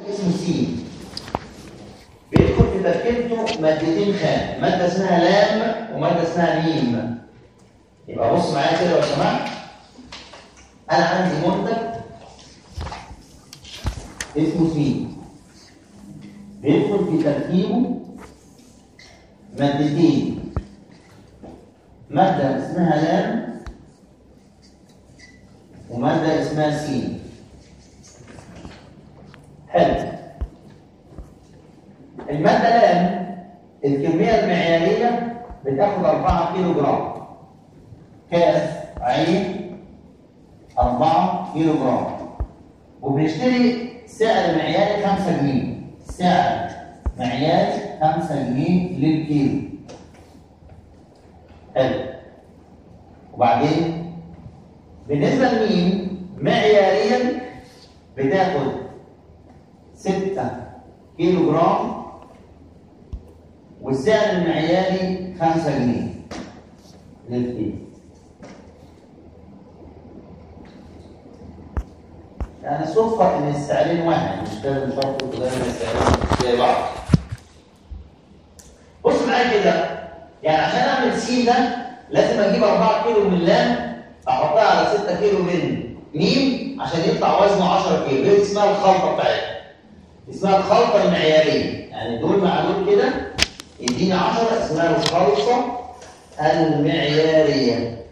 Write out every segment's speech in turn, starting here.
اسمه سين بيدخل في تركيبته مادتين خام مادة اسمها لام ومادة اسمها ميم يبقى بص معايا كده لو سمحت أنا عندي منتج اسمه سين بيدخل في تركيبه مادتين مادة اسمها لام ومادة اسمها سين حلو المادة لام الكمية المعيارية بتاخد 4 كيلو جرام كاس عين 4 كيلو جرام وبنشتري سعر معياري 5 جنيه سعر معياري 5 جنيه للكيلو حلو وبعدين بالنسبة لمين معياريا بتاخد 6 كيلو جرام والسعر المعياري 5 جنيه للكيلو يعني صدفة إن السعرين واحد مش لازم شرط دايما السعرين زي بعض بص معايا كده يعني عشان أعمل سين ده لازم أجيب 4 كيلو من لام أحطها على 6 كيلو من ميم عشان يطلع وزنه 10 كيلو دي اسمها الخلطة بتاعتها اسمها الخلطة المعيارية يعني دول مع دول كده يديني 10 اسمها الخلطة المعيارية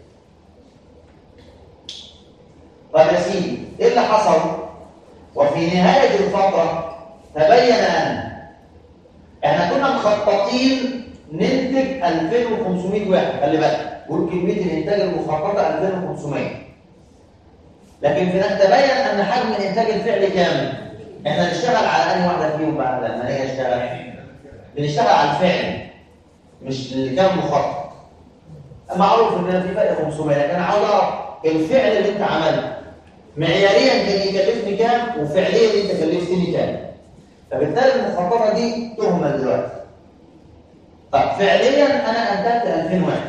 طيب يا سيدي ايه اللي حصل وفي نهاية الفترة تبين أن احنا كنا مخططين ننتج 2500 واحد خلي بالك قول كمية الإنتاج المخططة 2500 لكن في تبين أن حجم الإنتاج الفعلي كام؟ احنا نشتغل على أنهي واحدة فيهم بعد لما نيجي نشتغل؟ بنشتغل على الفعل مش اللي كان مخطط معروف ان في فرق 500 لكن انا عاوز اعرف الفعل اللي انت عملته معياريا كان يكلفني كام وفعليا انت كلفتني كام فبالتالي المخططه دي تهمل دلوقتي طب فعليا انا انتجت 2000 واحد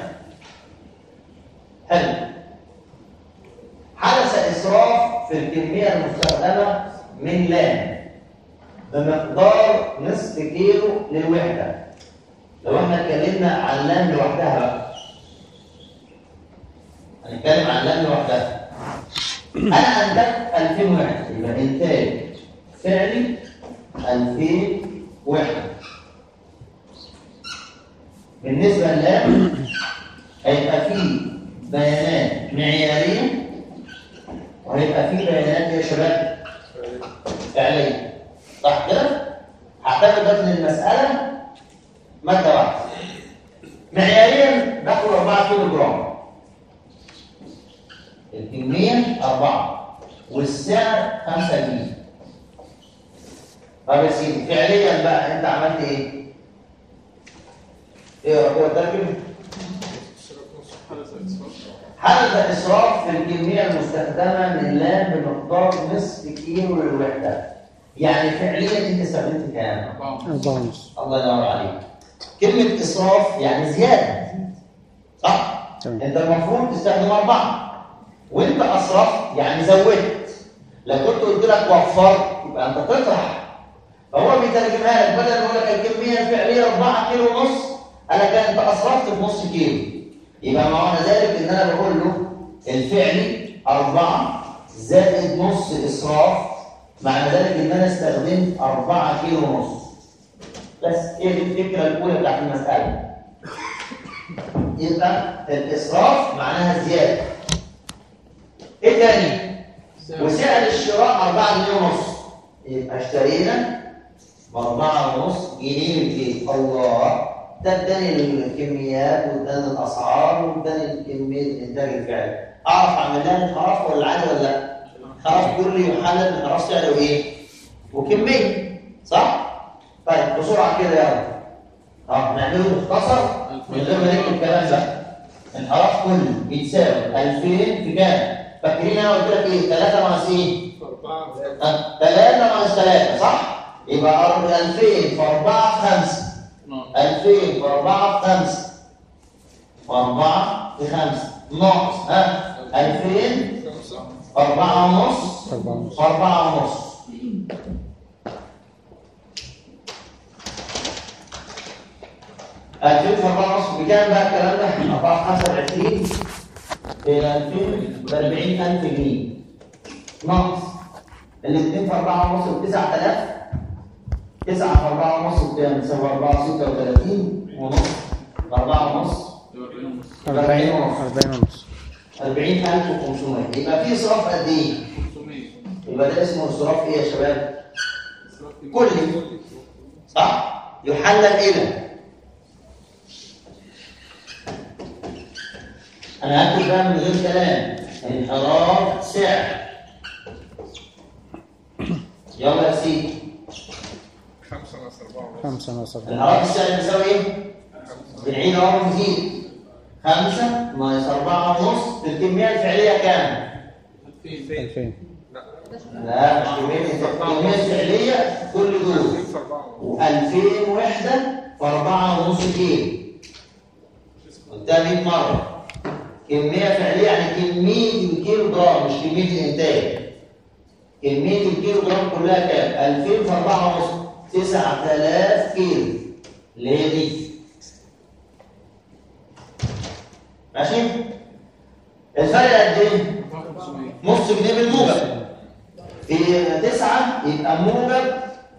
حلو حدث اسراف في الكميه المستخدمه من لام بمقدار نصف كيلو للوحده لو احنا اتكلمنا عن لام لوحدها بقى هنتكلم عن لام لوحدها انا انتجت 2000 وحده يبقى انتاج فعلي 2000 وحده بالنسبه للام هيبقى فيه بيانات معياريه وهيبقى فيه بيانات يا شباب فعليه صح كده هعتبر ده من المساله ماده واحده معياريا باخد 4 كيلو جرام الكمية أربعة والسعر خمسة جنيه طب يا سيدي فعليا بقى أنت عملت إيه؟ إيه هو الترجمة؟ حدث إسراف في الكمية المستخدمة من لام بمقدار نصف كيلو للوحدة يعني فعليا أنت استخدمت كام؟ أربعة ونص الله ينور عليك كلمة إسراف يعني زيادة صح؟ تمام. أنت المفروض تستخدم أربعة وانت اسرفت يعني زودت لو كنت قلت لك وفرت يبقى انت تطرح فهو بيترجمها لك بدل ما يقول لك الكميه الفعليه 4 كيلو ونص انا كان انت اسرفت بنص كيلو يبقى معنى ذلك ان انا بقول له الفعلي 4 زائد نص اسراف معنى ذلك ان انا استخدمت 4 كيلو ونص بس هي دي الفكره الاولى بتاعت المساله يبقى الاسراف معناها زياده ايه تاني وسعر الشراء 4 جنيه ونص يبقى اشترينا ب 4 ونص جنيه الكيلو الله ده اداني الكميات واداني الاسعار واداني كميه الانتاج الفعلي اعرف اعمل لها انحراف ولا عادي ولا لا؟ انحراف كلي يحلل انحراف سعره ايه؟ وكميه صح؟ طيب بسرعه كده يلا اه نعمله مختصر من غير ما نكتب الكلام ده انحراف كلي بيتساوي 2000 في كام؟ فاكرين انا قلت لك ايه 3 ناقص ايه 3 ناقص 3 صح يبقى 2000 في 4 في 5 2000 في 4 في 5 في 4 في 5 ناقص ها 2000 في 4 ونص أربعة ونص في 4 ونص 2000 في 4 ونص بكام بقى الكلام ده؟ 4 في 25 إلى 2000 ب 40000 جنيه ناقص الاثنين في 4 ونص ب 9000 9 في 4 ونص بكام؟ تساوي 4 36 ونص 4 ونص 40 ونص 40 ونص 40500 يبقى في إسراف قد إيه؟ يبقى ده اسمه إسراف إيه يا شباب؟ كلي صح؟ يحلل إلى أنا هكتب بقى من غير كلام انحراف سعر يلا يا سيدي خمسة ناقص أربعة ونص خمسة ناقص أربعة انحراف السعر بيساوي إيه؟ بنعيد أهو ونزيد خمسة ناقص أربعة ونص في الكمية الفعلية كام؟ 2000 لا مش كمية الكمية الفعلية كل دول في أربعة ونص و2000 وحدة في 4 ونص كيلو قلتها 100 مرة كمية فعلية يعني كمية الكيلو جرام مش كمية الإنتاج كمية الكيلو جرام كلها كام؟ 2000 في 4 ونص 9000 كيلو اللي هي دي ماشي؟ الفرق قد إيه؟ نص جنيه بالموجب في تسعة يبقى موجب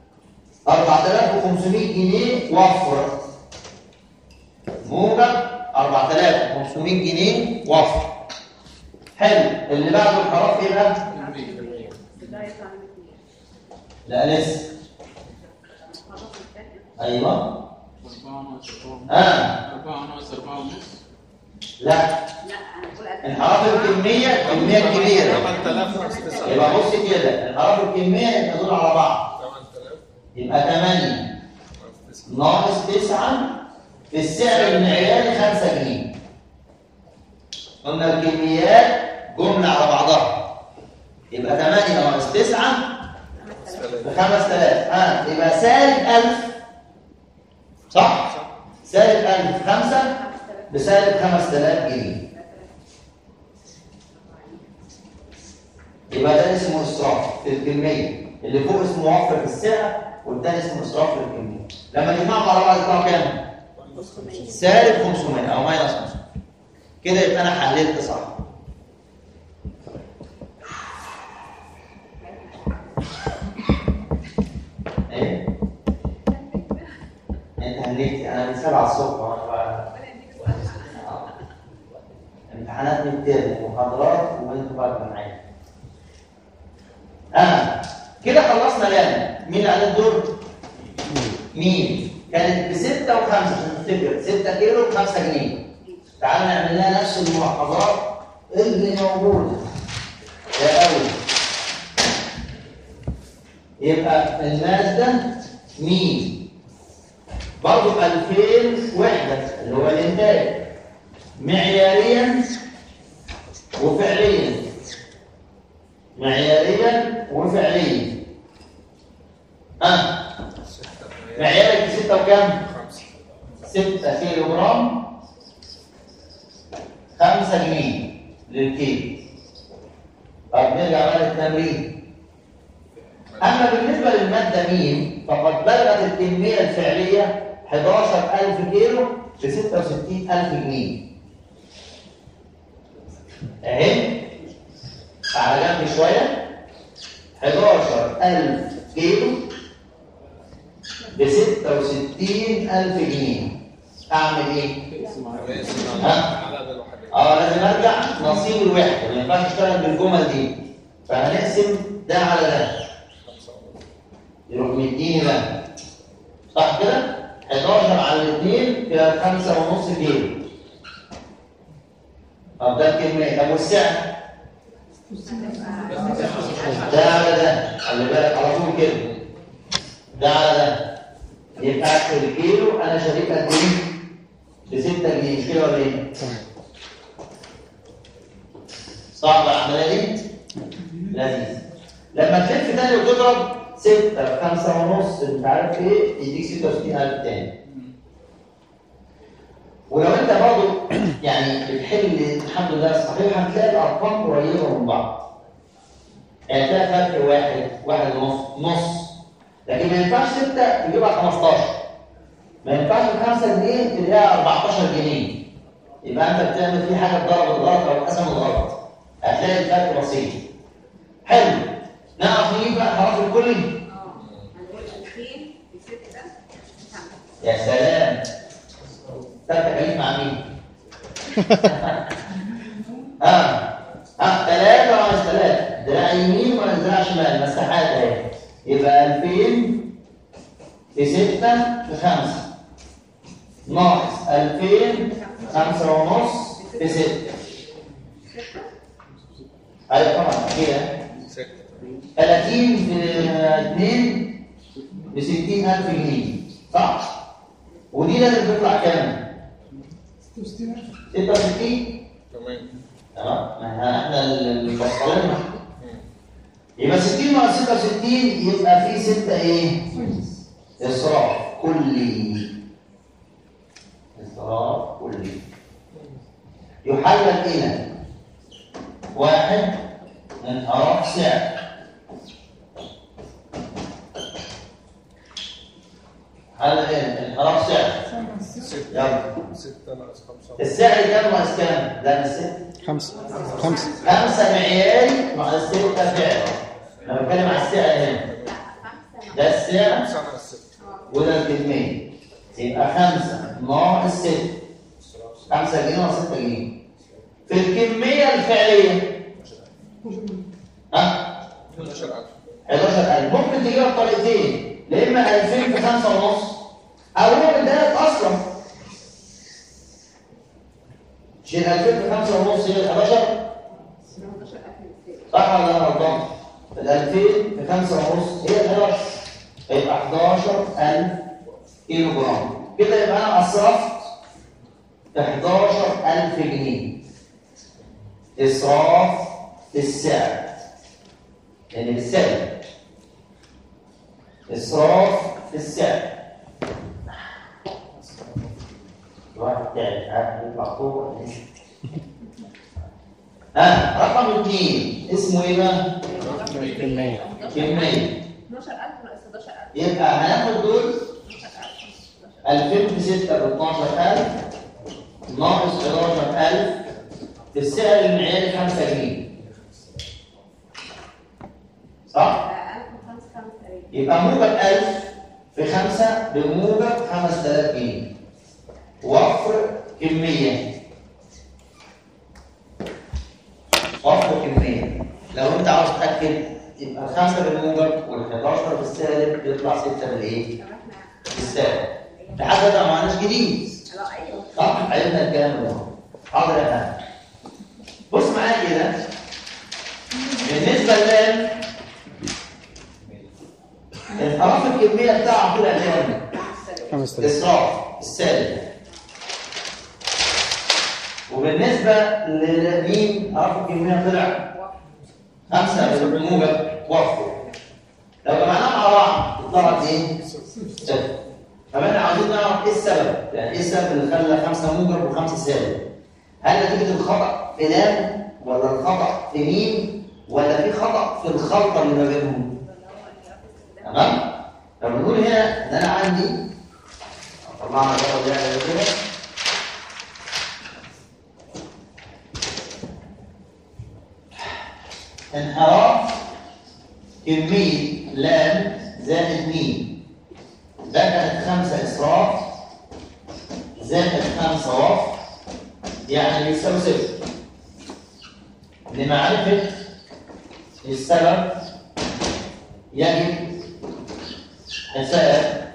4500 جنيه وفر موجب 4500 جنيه وفر حلو اللي بعده الحرف ايه بقى؟ لا لسه ايوه اه لا انحراف الكميه كميه كبيره 8000 ناقص 9 يبقى بص كده انحراف الكميه يبقى دول على بعض 8000 يبقى 8 ناقص 9 ناقص 9 في السعر المعياري 5 جنيه قلنا الكميات جملة على بعضها يبقى 8 ناقص 9 ب 5000 ها يبقى سالب 1000 صح؟ سالب 1000 5 بسالب 5000 جنيه يبقى ده اسمه اسراف في الكميه اللي فوق اسمه موفر في السعر والتاني اسمه اسراف في الكميه لما نجمعهم على بعض يطلعوا كام؟ سالب 500 او ماينس 500 كده يبقى انا حللت صح ايه؟ انت هنيتي انا من 7 الصبح وانا بقى آه. امتحانات ميد ومحاضرات وانتوا بقى معايا اه كده خلصنا لام مين اللي عليه الدور؟ مين؟ كانت بستة وخمسة عشان تفتكر 6 كيلو ب 5 جنيه تعالوا نعمل لها نفس الملاحظات اللي موجودة يا أول يبقى الناس ده مين؟ برضه 2000 وحدة اللي هو الإنتاج معياريا وفعليا معياريا وفعليا ها معيارك ستة وكام؟ 5 6 كيلو جرام 5 جنيه للكيلو طب نرجع بقى للتمرين أما بالنسبة للمادة ميم فقد بلغت الكمية الفعلية 11000 كيلو ب 66000 جنيه أهي على جنب شوية 11000 كيلو ب 66000 جنيه أعمل إيه؟ ها؟ عدد الوحدات اه لازم ارجع نصيب الوحده ما ينفعش اشتغل بالجمل دي فهنقسم ده على ده يروح مديني ده صح كده 11 على الاثنين فيها 5 ونص كيلو طب ده الكميه طب والسعر ده على ده خلي بالك على طول كده ده على ده يبقى في الكيلو انا شريك قد ايه؟ ب 6 جنيه مش كده ولا ايه؟ صعبة العملية دي؟ لذيذ لما تلف تاني وتضرب 6 في 5 ونص مش عارف ايه يديك 66000 تاني ولو انت برضه يعني بتحل الحمد لله الصحيح هتلاقي الارقام قريبه من بعض يعني تلاقي فرق واحد واحد ونص نص لكن ما ينفعش 6 تجيبها 15 ما ينفعش ب 5 جنيه تلاقيها 14 جنيه يبقى انت بتعمل فيه حاجه اتضربت غلط او اتقسمت غلط هتلاقي الفرق بسيط حلو نعرف نجيب بقى الحرف الكلي اه هنقول 2000 بستة خمسة يا سلام تفتح عيد مع مين؟ ها ها ثلاثة ولا مش ثلاثة؟ دراع يمين ولا دراع شمال؟ مساحات اهي يبقى 2000 في 6 في 5 ناقص 2000 5 ونص في 6 ايوه طبعا كده ستة 30 في 2 ب 60000 جنيه صح؟ ودي لازم تطلع كام؟ 66 تمام تمام ما احنا اللي مفصلينها يبقى 60 ناقص 66 يبقى في 6 ايه؟ اسراف كلي اسراف كلي يحلل الى واحد انحراف سعر حل ايه؟ انحراف سعر ستة يلا ستة ناقص خمسة السعر كام ناقص كام؟ ده من الست خمسة خمسة خمسة معياري مع ستة فعل أنا بتكلم على السعر هنا ده السعر خمسة ناقص ستة وده الكمية يبقى خمسة ناقص ستة خمسة جنيه ناقص ستة جنيه في الكمية الفعلية ها 11000 11000 ممكن تجيبها بطريقتين يا إما 2000 في خمسة ونص أو ممكن ده أصلا شيل 2000 في خمسة ونص هي 11 صح ولا انا غلطان؟ ال 2000 في 5 ونص هي ال 11 يبقى 11000 كيلو جرام كده يبقى انا اسرفت في 11000 جنيه اسراف في السعر يعني بالسعر اسراف في السعر الواحد تعب عارف يطلع فوق ولا إيه؟ ها رقم اثنين اسمه ايه بقى؟ كمية كمية 12000 ناقص 11000 يبقى هناخد دول 2000 في 6 ب 12000 ناقص 11000 في السعر المعياري 5 جنيه صح؟ 1005 5 يبقى موجب 1000 في 5 بموجب 5000 جنيه وفر كمية وفر كمية لو انت عاوز تأكد يبقى 5 بالموجب وال 11 بالسالب يطلع 6 بالايه؟ طب احنا بالسالب لحد دلوقتي ما عملناش جديد لا ايوه صح عرفنا الكلام ده حاضر يا فندم بص معايا كده بالنسبه للام انحراف الكميه بتاعها طلع كام؟ خمسة آلاف اسراف السالب وبالنسبه للمين انحراف الكميه طلع خمسه بالموجب وفر لو جمعناهم مع بعض يطلع قد ايه؟ صفر طب احنا عاوزين نعرف ايه السبب؟ يعني ايه السبب اللي خلى خمسه موجب وخمسه سالب؟ هل نتيجه الخطا في لام ولا الخطا في ميم ولا في خطا في الخلطه اللي ما بينهم؟ تمام؟ فبنقول هنا ان انا عندي طلعنا بقى ده كده انحراف كمية لام زائد ميم ده كانت خمسة إسراف زائد خمسة وفر يعني بيساوي صفر لمعرفة السبب يجب حساب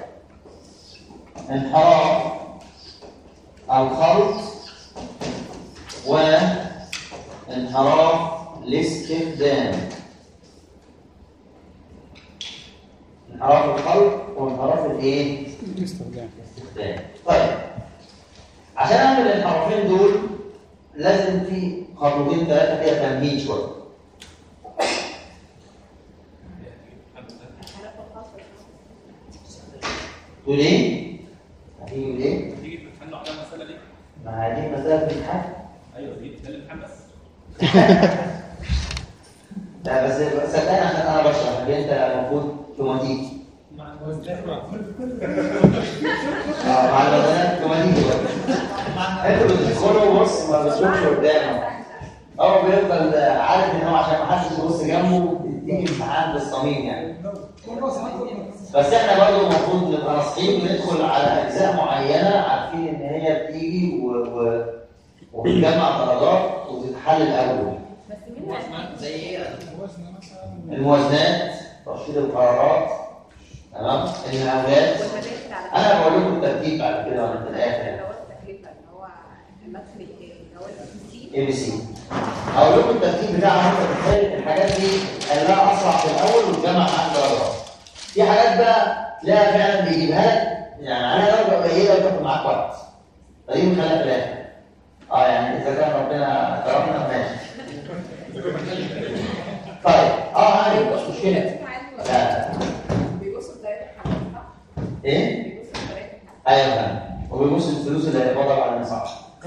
انحراف الخلط وانحراف الاستخدام انحراف الخلط وانحراف الايه؟ استخدام الاستخدام طيب عشان اعمل الحرفين دول لازم في خطوتين ثلاثه فيها تمهيد شويه تقول ايه؟ هتيجي ايه؟ تيجي تتحلوا على المسألة دي؟ ما هذه مسألة في الحل أيوه دي ده الامتحان بس. لا بس صدقني عشان انا بشرح لكن انت المفروض توماتيك مع الوزن اه مع البنات كمان دي انتوا بتدخلوا بص ما بتشوفش قدامه هو بيفضل عارف ان هو عشان ما حدش يبص جنبه تيجي امتحان بالصميم يعني بس احنا برضه المفروض نبقى ناصحين وندخل على اجزاء معينه عارفين ان هي بتيجي و... و... وبتجمع درجات وتتحل الاول بس مين زي ايه؟ الموازنات ترشيد القرارات تمام المقاولات والمدارس على انا بقول لكم الترتيب بعد كده وانا في الاخر يعني اللي هو التكلفه اللي هو المدخل التاني اللي هو السي اي بي سي هقول لكم الترتيب بتاعها انت بتخيل الحاجات دي خلاها اسرع في الاول وتجمع معاك درجات في حاجات بقى تلاقيها فعلا بيجيبها لك يعني عليها درجه قليله وتاخد معاك وقت فدي بنخليها في الاخر اه يعني اذا كان ربنا كرمنا ماشي طيب اه عادي مش مشكله لا بيبصوا بطريقه الحمل صح؟ ايه بيبصوا بطريقه الحمل ايوه فاهم وبيبص الفلوس اللي هيقبضها على الناس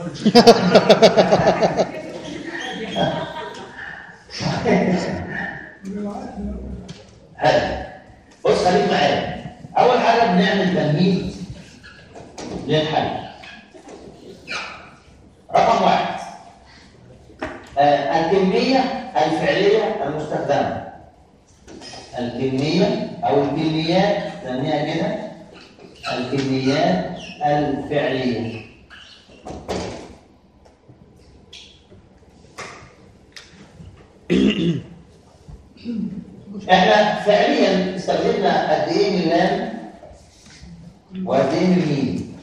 حلو بص خليك معايا اول حاجه بنعمل تمهيد للحل رقم واحد آه الكميه الفعليه المستخدمه الكميه او الكميات نسميها كده الكميات الفعليه احنا فعليا استخدمنا قد ايه من اللام وقد ايه من الميم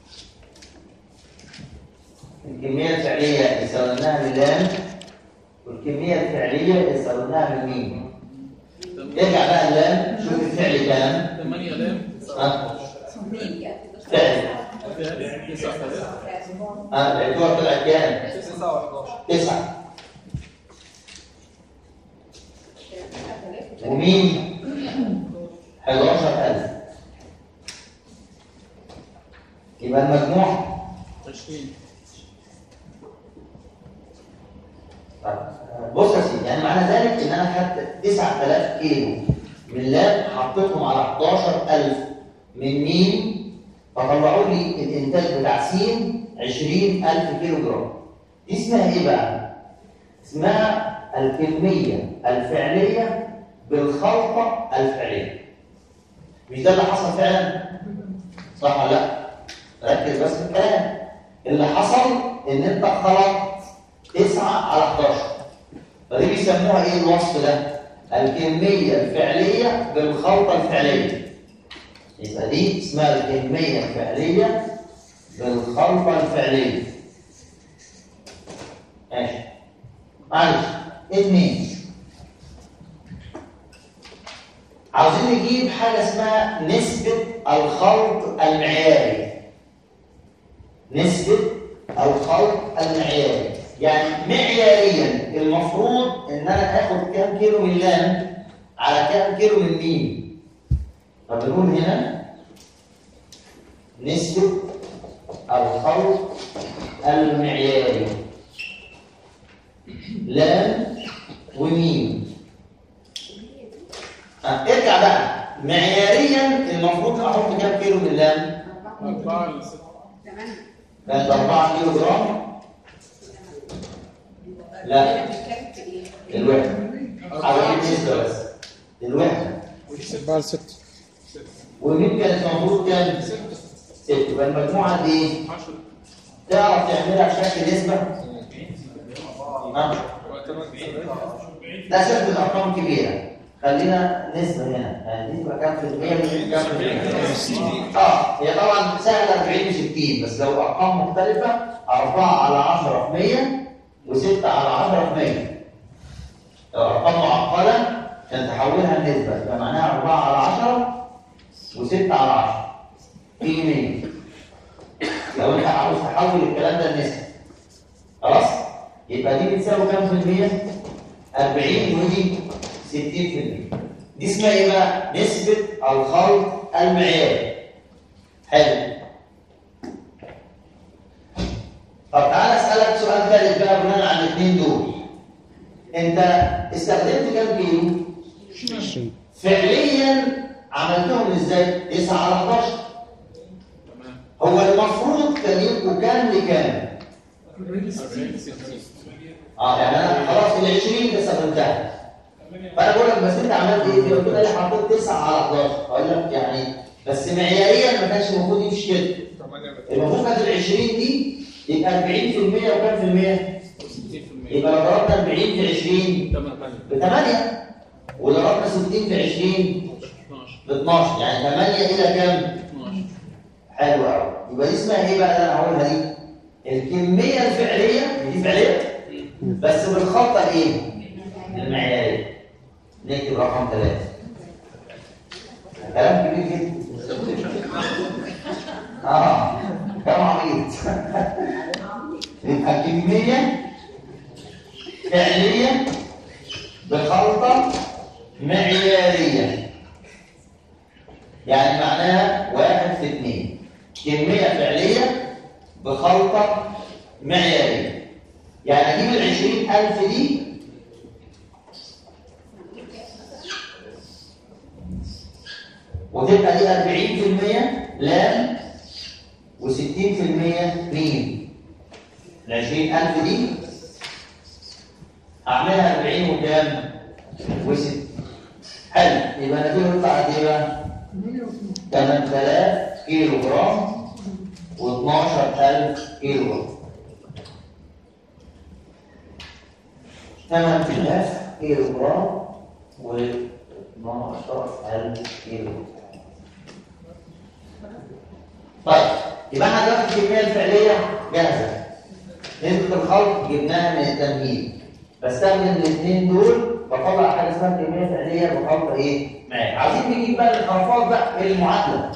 الكميه الفعليه اللي استخدمناها من اللام والكميه الفعليه اللي استخدمناها من الميم ارجع بقى اللام شوف الفعل كام 8 لام ها مين يعني فعل 9000 ها العدوى طلعت كام 9 و11 تسعة ومين 11000 يبقى المجموع 20 طيب، بص يا سيدي يعني معنى ذلك ان انا خدت 9000 كيلو من لاب حطيتهم على 11000 من مين فطلعوا لي الانتاج بتاع س 20000 كيلو جرام دي اسمها ايه بقى؟ اسمها الكميه الفعليه بالخلطه الفعليه مش ده اللي حصل فعلا؟ صح ولا لا؟ ركز بس في الكلام اللي حصل ان انت خلطت 9 على 11 فدي بيسموها ايه الوصف ده؟ الكمية الفعلية بالخلطة الفعلية يبقى دي اسمها الكمية الفعلية بالخلطة الفعلية ماشي معلش اتنين عاوزين نجيب حاجة اسمها نسبة الخلط المعياري نسبة الخلط المعياري يعني معياريا المفروض ان انا اخد كام كيلو من لام على كام كيلو من ميم فبنقول هنا نسبة الخلط المعياري لام وميم آه، ارجع بقى معياريا المفروض احط كام كيلو من لام 4 ل 6 تمام كانت 4 كيلو جرام لا. بنتكلم في ايه؟ الوحدة على النسبة بس الوحدة 4 ل 6 ومين كانت المفروض كام؟ ست يبقى المجموعة دي 10 تعرف تعملها بشكل نسبة؟ نعم لا شكل الأرقام كبيرة خلينا نسبة هنا يعني نسبة كام في المية من كام في المية؟ اه هي طبعا سهلة 40 و 60 بس لو أرقام مختلفة 4 على 10 في 100 و6 على 10 في 100 لو أرقام معقدة عشان تحولها لنسبة يبقى معناها 4 على 10 و6 على 10 في 100 لو انت عاوز تحول الكلام ده لنسبة خلاص يبقى دي بتساوي كام في المية 40 ودي 60 في المية دي اسمها ايه بقى نسبة الخلط المعياري حلو طب تعالى اسالك سؤال ثالث بقى بناء على الاثنين دول انت استخدمت كام كيلو 20 فعليا عملتهم ازاي 9 على 11 تمام هو المفروض كان يبقوا كام لكام 40 60 اه يعني انا خلاص ال 20 ده استخدمتها فانا بقول لك بس انت عملت ايه؟ قلت لي حطيت 9 على 11 اقول لك يعني بس معياريا ما كانش المفروض يمشي كده 8 المفروض كانت ال 20 دي يبقى 40% وكام في المية؟ 60% يبقى لو ضربنا 40 في 20 تمام تمام ب 8 ولو ضربنا 60 في 20 12 ب 12 يعني 8 الى كام؟ 12 حلو قوي يبقى دي اسمها ايه بقى اللي انا هقولها دي؟ الكميه الفعليه دي فعليه بس بالخطه الايه؟ المعياريه نكتب رقم ثلاثه كلام كبير جدا اه كلام عميق يبقى كميه فعليه بخلطه معياريه يعني معناها واحد في اثنين كمية فعلية بخلطة معيارية يعني أجيب العشرين ألف دي وتبقى دي أربعين في المية لام وستين في المية مين العشرين ألف دي أعملها أربعين وكام وست حلو يبقى النتيجة تطلع قد إيه بقى 8000 كيلو جرام و12000 كيلو جرام 8000 كيلو جرام و12000 كيلو جرام طيب يبقى احنا دلوقتي الكميه الفعليه جاهزه نسبه الخلط جبناها من التمهيد بستخدم الاثنين دول بطلع حاجه اسمها كميه فعليه بخلط ايه معايا عايزين نجيب بقى الانحرافات بقى ايه المعادله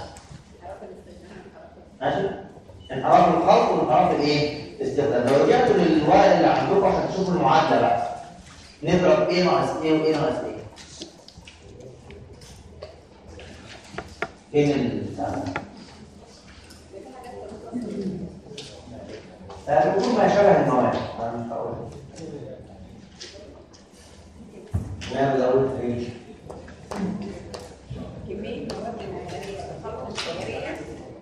ماشي انحراف الخلط وانحراف الايه الاستخدام لو رجعتوا للورق اللي عندكم عشان تشوفوا المعادله بقى نضرب ايه ناقص ايه وايه ناقص ايه فين ال آه، بيكون ما شبه المواد انا مش هقول لا بزود فريش كمية مواد معيارية الخلطة الشعرية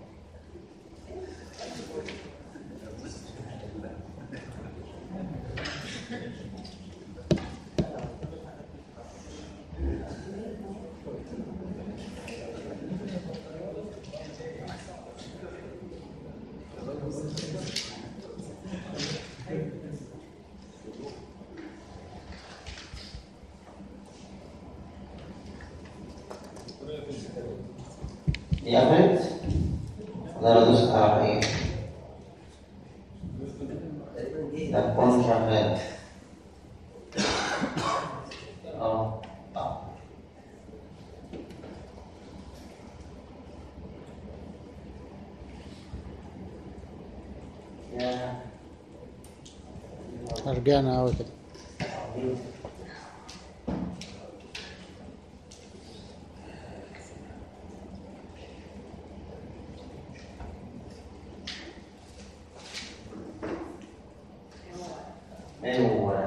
يا بنت انا بدوس على ايه ده تكون شغال اه اه يا رجعنا قوي كده ايوه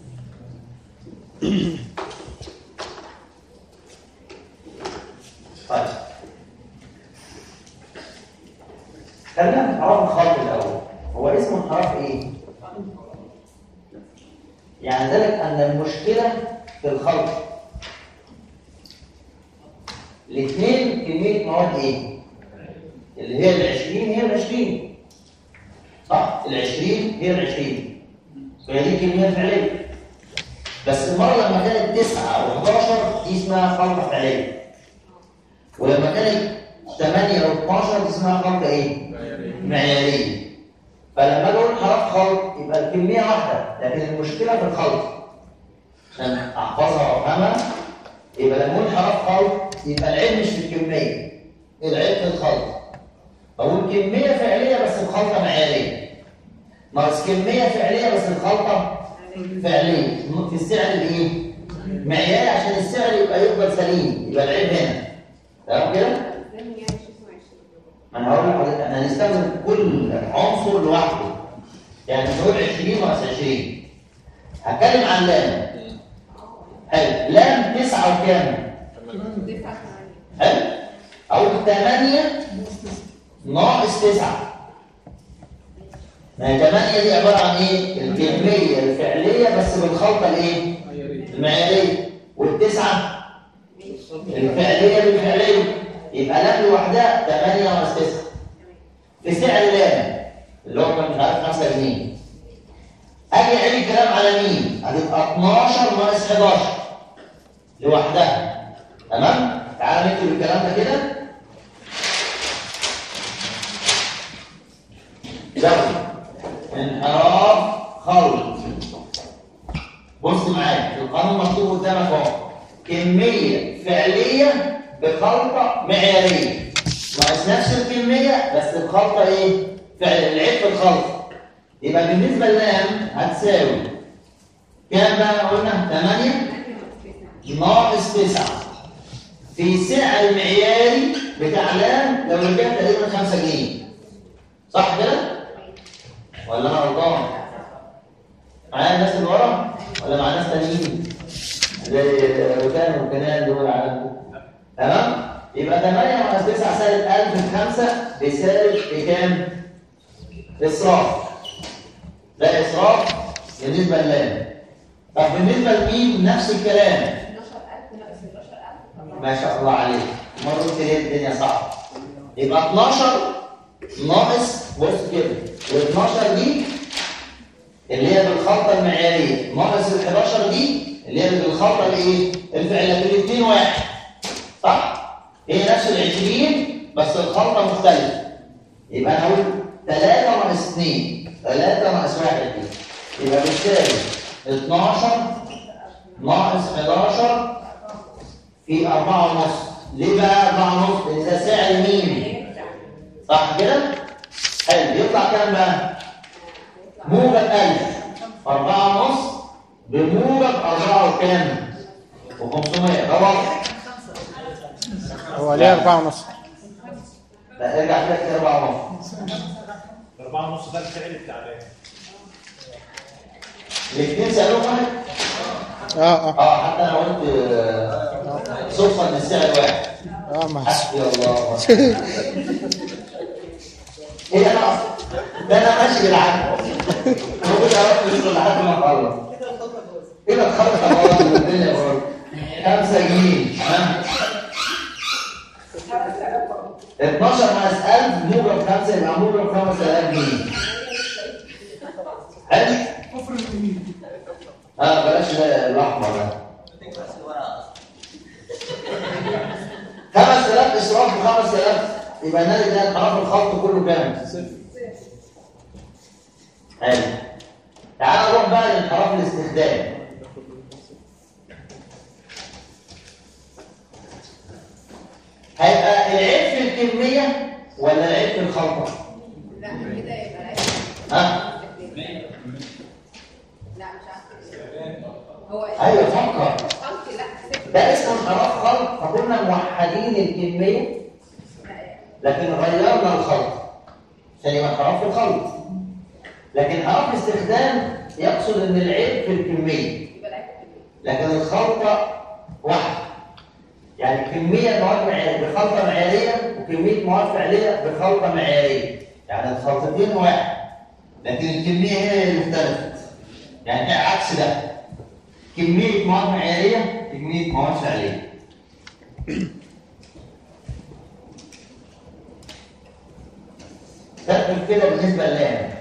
طيب خلينا في انحراف الخط الاول هو اسمه انحراف ايه يعني ذلك ان المشكله في الخلط الاثنين كميه مواد ايه اللي هي ال20 هي ال20 صح ال20 هي ال20 فهي دي كميه فعليه بس المره لما كانت 9 او 11 دي اسمها خلطه فعليه ولما كانت 8 او 12 دي اسمها خلطه ايه معياريه فلما اجي اقول حرف خلط يبقى الكميه واحده لكن المشكله في الخلط عشان احفظها وافهمها يبقى لما اقول حرف خلط يبقى العيب مش في الكميه العيب في الخلط اقول كميه فعليه بس بخلطه معياريه ناقص كميه فعليه بس الخلطه فعليه في السعر الايه معياري عشان السعر يبقى يفضل سليم يبقى العيب هنا تمام كده لازم يعني شو اسمه 20 ما انا هقول لحضرتك احنا هنستخدم كل عنصر لوحده يعني نقول 20 ناقص 20 هتكلم عن لام حلو لام 9 وكام تسعة ثمانية حلو او 8 ناقص 9 ما هي 8 دي عباره عن ايه الكميه الفعليه بس بالخلطه الايه المعياريه والتسعه الفعليه بالفعليه يبقى لام لوحدها 8 ناقص 9 في سعر لام اللي هو كان مش عارف 5 جنيه اجي اعيد الكلام على مين هتبقى 12 ناقص 11 لوحدها تمام تعال نكتب الكلام ده كده زود انحراف خلط بص معايا القانون مكتوب قدامك اهو كميه فعليه بخلطه معياريه ناقص نفس الكميه بس بخلطه ايه فعل العيب في الخلطه يبقى بالنسبه للام هتساوي كام بقى قلنا 8 ناقص 9 في سعر المعياري بتاع لام لو رجعت تقريبا 5 جنيه صح كده؟ ولا انا غلطان؟ معايا الناس اللي ورا ولا مع ناس تانيين؟ زي روتان وكنان دول على تمام؟ يبقى 8 ناقص 9 سالب 1000 في 5 بسالب بكام؟ إسراف ده إسراف بالنسبة للام طب بالنسبة لمين نفس الكلام 11000 ناقص 11000 ما شاء الله عليك مرة ليه الدنيا صعبة يبقى 12 ناقص بص كده وال 12 دي اللي هي بالخلطة المعيارية ناقص ال 11 دي اللي هي بالخلطة الايه؟ الفعلية الاثنين واحد صح؟ هي نفس ال 20 بس الخلطة مختلفة يبقى انا هقول 3 ناقص 2 3 ناقص 1 دي يبقى بالتالي 12 ناقص 11 في أربعة ونص ليه بقى أربعة ونص؟ لأن ده سعر مين؟ صح كده؟ حلو يطلع كام بقى؟ موجب 1000 أربعة ونص بموجب أربعة وكام؟ و500 ده واضح؟ هو ليه أربعة ونص لا ارجع كده كده أربعة ونص أربعة ونص ده الفعل التعبان الاثنين سعرهم واحد؟ اه اه اه حتى أنا قلت آه، صدفة إن السعر واحد اه ما حسبي الله ايه ده ناقص ده انا ماشي بالعكس موجود اروح لسه لحد ما اخلص كده الخلطه خلاص الدنيا برضه 5 جنيه ها 12 ناقص 1000 موجب 5 يبقى موجب 5000 جنيه حلو اه بلاش ده الاحمر ده 5000 اسراف ب 5000 يبقى الناتج ده انحراف الخط كله كام؟ حلو تعال نروح بقى لانحراف الاستخدام هيبقى العيب في الكميه ولا العيب في الخلطه؟ لا كده يبقى العيب ها؟ لا مش عارفه هو ايوه فكر خلط لا صفر. ده اسمه انحراف خلط فكنا موحدين الكميه لكن غيرنا الخلط عشان يبقى انحراف في الخلط لكن انحراف الاستخدام يقصد ان العيب في الكميه يبقى العيب في الكمية. لكن الخلطه واحده يعني كميه مواد معياريه بخلطه معياريه وكميه مواد فعليه بخلطه معياريه يعني الخلطتين واحد لكن الكميه هي اللي اختلفت يعني عكس ده كميه مواد معياريه كميه مواد فعليه تكتب كده بالنسبه للام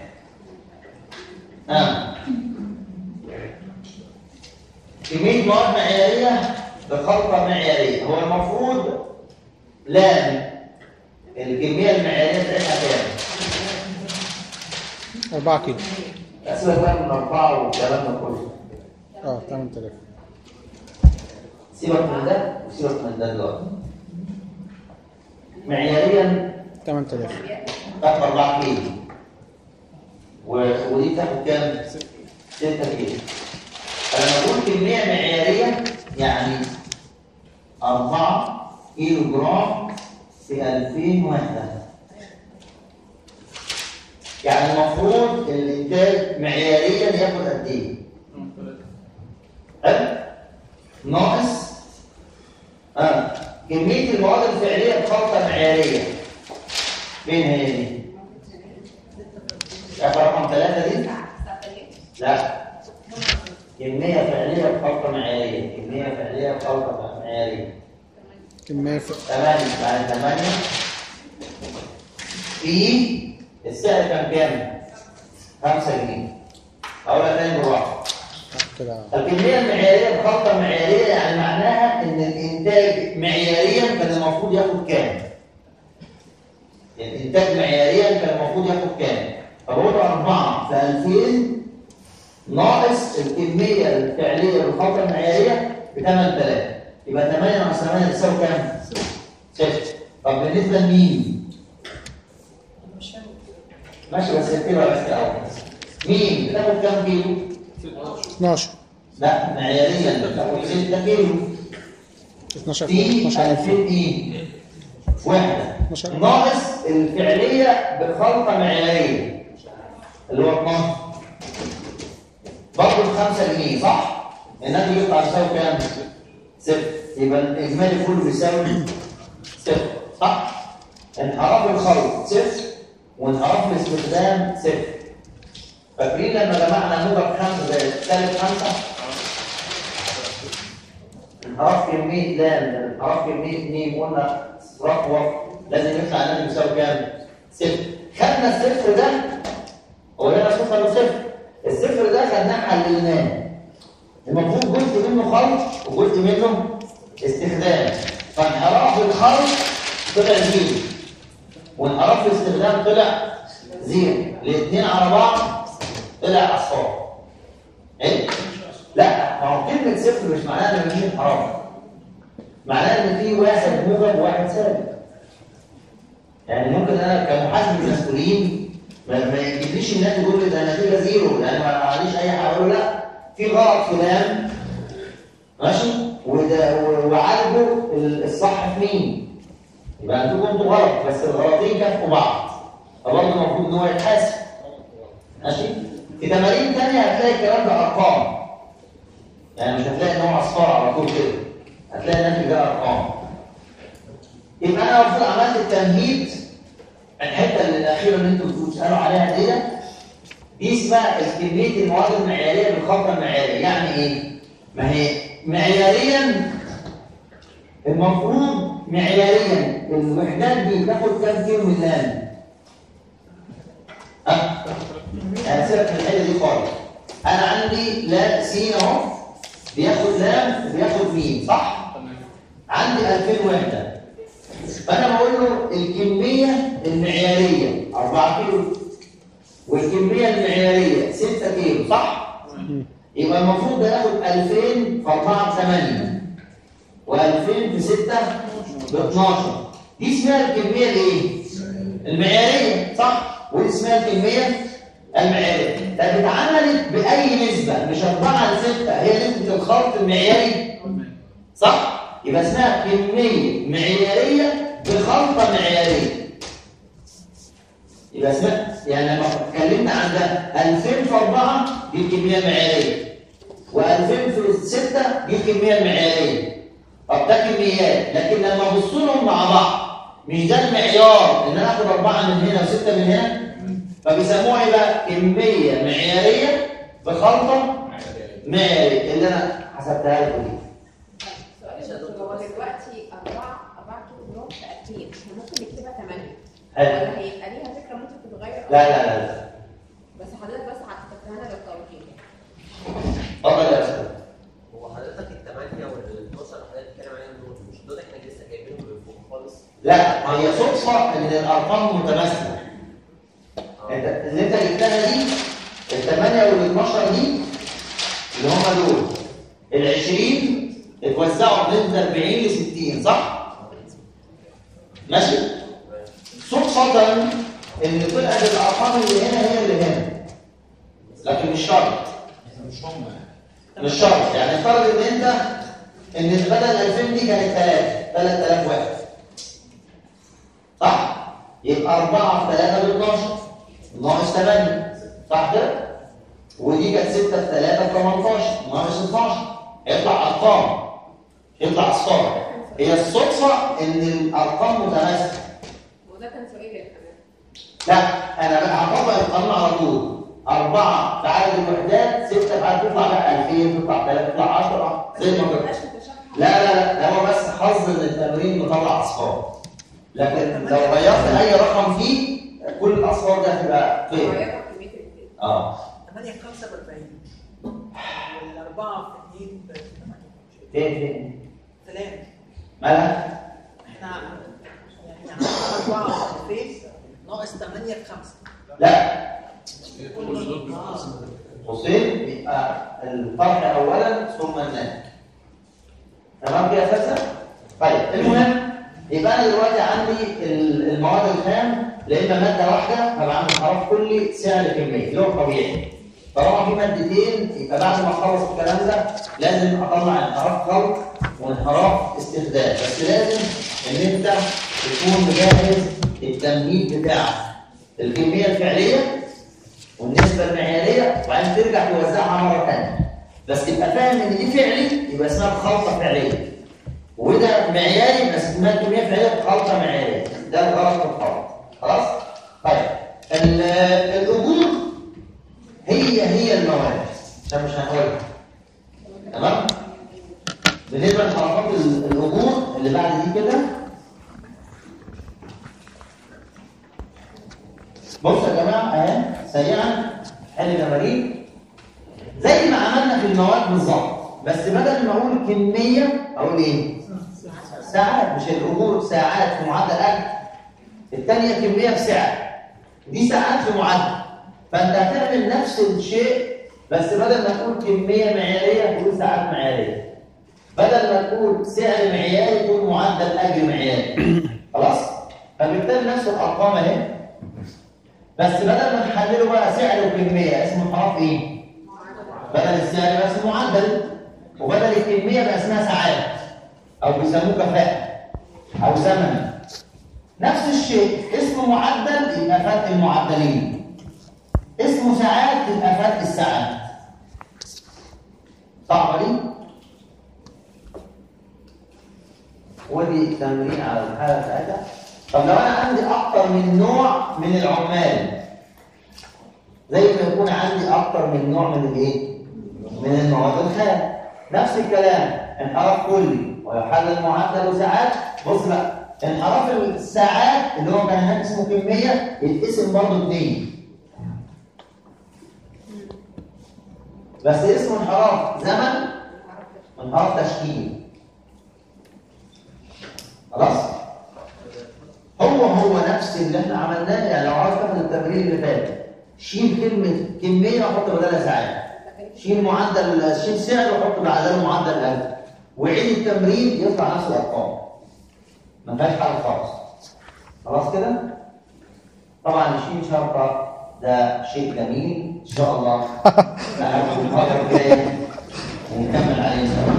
اه كميه مواد معياريه بخلطه معياريه هو المفروض لام الكميه المعياريه بتاعتها كام؟ أربعة كيلو اسيبك بقى من اربعه والكلام ده كله اه 8000 سيبك من ده وسيبك من ده دلوقتي معياريا 8000 تاخد 4 كيلو و- ودي تاخد كام؟ 6 كيلو فلما اقول كميه معياريه يعني 4 كيلو جرام في 2000 وحده يعني المفروض الانتاج معياريا ياخد قد ايه؟ حلو؟ ناقص اه كمية المواد الفعلية بخلطة معيارية فين هي دي؟ شايف رقم ثلاثة دي؟ لا كمية فعلية بخلطة معيارية كمية فعلية بخلطة معيارية كمية ف... ثمانية بعد ثمانية في السعر كان كام؟ خمسة جنيه أقولها تاني بالراحة كده الكمية المعيارية بخلطة معيارية يعني معناها إن الإنتاج معياريا كان المفروض ياخد كام؟ الإنتاج معياريا كان المفروض ياخد كام؟ فبقول أربعة في 2000 ناقص الكمية الفعلية بالخلطة المعيارية ب 8000 يبقى 8 ناقص 8 تساوي كام؟ صفر طب بالنسبة لمين؟ ماشي بس اكتبها بس الأول مين بتاخد كام كيلو؟ 12 لا معياريا بتاخد 6 كيلو 12 في 12000 2000 ايه؟ واحدة شاء الله. ناقص الفعلية بخلطة معيارية اللي هو 12 برضه ب 5 جنيه صح؟ الناتج يطلع يساوي كام؟ صفر يبقى الإجمالي كله بيساوي صفر صح؟ انحراف الخلط صفر وانحراف الاستخدام صفر فاكرين لما جمعنا موجب 5 زائد سالب 5 انحراف كمية لام من انحراف كمية ميم قلنا رقوة لازم يطلع الناتج يساوي كام؟ صفر خدنا الصفر ده هو هنا صفر وصفر الصفر ده خدناه حللناه المفروض جزء منه خلط وجزء منه استخدام فانحراف الخلط طلع زيرو وانحراف الاستخدام طلع زيرو الاثنين على بعض طلع اصفار ايه؟ لا ما هو كلمة صفر مش معناها ان في انحراف معناها ان في واحد موجب وواحد سالب يعني ممكن انا كمحاسب مسؤولين ما ما يجيبليش الناتج يقول لي ده النتيجه زيرو لان ما معليش اي حاجه اقول له لا في غلط فلان ماشي وده و- وعالجه ال- الصح في مين يبقى انتوا كنتوا غلط بس الغلطين كافوا بعض فبرضه المفروض ان هو يتحاسب ماشي في تمارين تانية هتلاقي الكلام ده ارقام يعني مش هتلاقي ان هو اصفار على طول كده هتلاقي الناتج ده ارقام يبقى انا المفروض عملت التمهيد الحته اللي الاخيره اللي انتوا بتسالوا عليها دي دي اسمها كميه المواد المعياريه بالخطه المعياريه يعني ايه ما هي معياريا المفروض معياريا الوحدات دي تاخد كام كيلو من اللام ها يعني سيبك من الحته دي خالص انا عندي لا س اهو بياخد لام وبياخد ميم صح تمام عندي 2000 وحده فانا بقول له الكميه المعياريه 4 كيلو والكميه المعياريه 6 كيلو صح يبقى المفروض ده ياخد 2000 في 4 ب 8 و2000 في 6 ب 12 دي اسمها الكميه الايه المعياريه صح ودي اسمها الكميه المعياريه ده اتعملت باي نسبه مش 4 ل 6 هي نسبه الخلط المعياري تمام صح؟ يبقى اسمها كمية معيارية بخلطة معيارية. يبقى اسمها يعني لما اتكلمنا عن ده 2000 في 4 دي الكمية المعيارية. و2000 في 6 دي الكمية المعيارية. طب ده كميات لكن لما ابص لهم مع بعض مش ده المعيار ان انا اخد 4 من هنا و6 من هنا فبيسموها ايه بقى؟ كمية معيارية بخلطة معيارية اللي انا حسبتها لكم دي. سؤال هو دلوقتي 4 4 كيلو جرام في 2000 احنا ممكن نكتبها 8 حلو. ولا هيبقى ليها فكره ممكن تتغير أو- لا لا لا لا بس حضرتك بس هتفتكرها لنا بالتوجيه اتفضل يا استاذ هو حضرتك الثمانية وال 12 اللي حضرتك بتتكلم عليهم دول مش دول احنا لسه جايبينهم من فوق خالص لا هي صدفه ان الارقام متماثله انت اللي انت جبتها دي الثمانيه وال 12 دي اللي هم دول ال 20 اتوزعوا بنسبه 40 ل 60 صح؟ ماشي؟ صدفه ان طلعت الارقام اللي هنا هي اللي هنا لكن مش شرط مش هم مش شرط يعني افترض ان انت ان بدل 2000 دي كانت 3 3000 واحد صح يبقى 4 في 3 ب 12 ناقص 8 صح كده ودي كانت 6 في 3 ب 18 ناقص 12 يطلع ارقام يطلع اصفار هي الصدفه ان الارقام متماثله وده كان سؤالي كمان لا انا بقى هطبق القانون على طول أربعة في عدد الوحدات ستة في عدد تطلع بقى 2000 تطلع 3 تطلع 10 زي ما قلت مبقاش متشابهة لا لا لا ده هو بس حظ ان التمرين مطلع اصفار لكن لو غيرت اي رقم فيه كل الاصفار دي هتبقى فين غيرت كمية البيت اه 8 في 5 ب 40 والأربعة في 2 ب 8 فين فين سلام مالها احنا يعني عندنا 4 في 2000 ناقص 8 في 5 لا كل دول قوسين يبقى الفرق اولا ثم الناتج تمام كده يا فلسفه طيب المهم يبقى انا دلوقتي عندي ال- المواد الخام لا اما ماده واحده فبعمل انحراف كلي سعر كميه اللي هو طبيعي طالما في مادتين يبقى بعد ما اخلص الكلام ده لازم اطلع انحراف خلق وانحراف استخدام بس لازم ان انت تكون مجهز التمهيد بتاعك الكميه الفعليه والنسبه المعياريه وبعدين ترجع توزعها مره ثانيه بس تبقى فاهم ان دي فعلي يبقى اسمها خلطه فعليه وده معياري بس اسمها كميه فعليه خلطه معياريه ده الغرض من الخلط خلاص طيب ال- الاجور هي هي المواد ده مش هنقولها تمام بالنسبه لحركات ال- الاجور اللي بعد دي كده بصوا يا جماعه اهي سريعا حل جمالين زي ما عملنا في المواد بالظبط بس بدل ما اقول كميه اقول ايه؟ ساعات مش الاجور ساعات في معدل اجر الثانيه كميه بسعر دي ساعات في معدل فانت هتعمل نفس الشيء بس بدل ما تقول كميه معياريه تقول ساعات معياريه بدل ما تقول سعر معياري تقول معدل اجر معياري خلاص فبالتالي نفس الارقام اهي بس بدل ما نحلله بقى سعر وكميه اسمه انحراف ايه؟ بدل السعر بقى اسمه معدل وبدل الكميه بقى اسمها ساعات او بيسموه كفاءه او زمن نفس الشيء اسمه معدل يبقى فرق المعدلين اسمه ساعات يبقى فرق الساعات صعبه دي؟ ودي تمرين على الحاله بتاعتها طب لو انا عندي اكتر من نوع من العمال زي ما يكون عندي اكتر من نوع من الايه من المواد الخام نفس الكلام انحراف كلي ويحلل معدل ساعات بص بقى انحراف الساعات اللي هو كان هناك اسمه كميه يتقسم برضه اثنين بس اسمه انحراف زمن وانحراف تشكيل خلاص هو هو نفس اللي احنا عملناه يعني لو عاوز تاخد التمرين اللي فات شيل كلمه كميه وحط بدلها ساعات شيل معدل شيل سعر وحط بعدها معدل الاجر وعيد التمرين يطلع نفس الارقام ما فيهاش حاجه خالص خلاص كده طبعا نشيل شرطه ده شيء جميل ان شاء الله نعرف المره الجايه ونكمل عليه ان شاء الله